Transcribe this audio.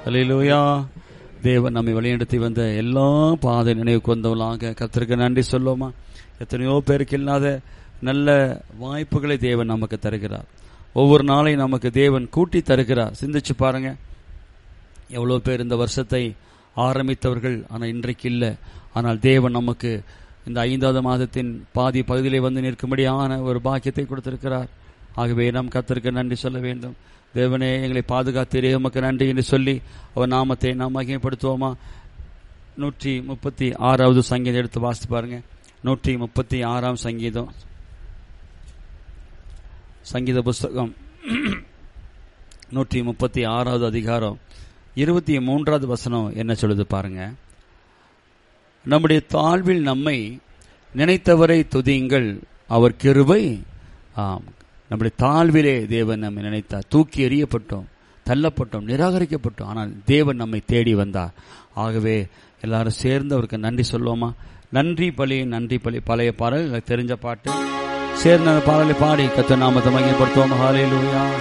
அல்லேலூயா தேவன் நம்மை வழிநடத்தி வந்த எல்லா பாதை நினைவுக்கு வந்தவளாக கத்திற்கு நன்றி சொல்லுவோமா எத்தனையோ பேருக்கு இல்லாத நல்ல வாய்ப்புகளை தேவன் நமக்கு தருகிறார் ஒவ்வொரு நாளையும் நமக்கு தேவன் கூட்டி தருகிறார் சிந்திச்சு பாருங்க எவ்வளோ பேர் இந்த வருஷத்தை ஆரம்பித்தவர்கள் ஆனால் இன்றைக்கு இல்லை ஆனால் தேவன் நமக்கு இந்த ஐந்தாவது மாதத்தின் பாதி பகுதியிலே வந்து நிற்கும்படியான ஒரு பாக்கியத்தை கொடுத்திருக்கிறார் ஆகவே நாம் கத்திற்கு நன்றி சொல்ல வேண்டும் தேவனே எங்களை பாதுகாத்தீரே உமக்கு நன்றி என்று சொல்லி அவர் நாமத்தை நாம் மகிமைப்படுத்துவோமா நூற்றி முப்பத்தி ஆறாவது சங்கீதம் எடுத்து வாசித்து பாருங்க நூற்றி முப்பத்தி ஆறாம் சங்கீதம் சங்கீத புஸ்தகம் நூற்றி முப்பத்தி ஆறாவது அதிகாரம் இருபத்தி மூன்றாவது வசனம் என்ன சொல்லுது பாருங்க நம்முடைய தாழ்வில் நம்மை நினைத்தவரை துதியுங்கள் அவர் கிருபை ஆம் நம்முடைய தாழ்விலே தேவன் நம்மை நினைத்தார் தூக்கி எறியப்பட்டோம் தள்ளப்பட்டோம் நிராகரிக்கப்பட்டோம் ஆனால் தேவன் நம்மை தேடி வந்தார் ஆகவே எல்லாரும் சேர்ந்து அவருக்கு நன்றி சொல்லுவோமா நன்றி பலி நன்றி பலி பழைய பாடல் எனக்கு தெரிஞ்ச பாட்டு சேர்ந்த அந்த பாடலை பாடி கத்த நாமத்தை மையப்படுத்துவோம் ஹாலேலூயா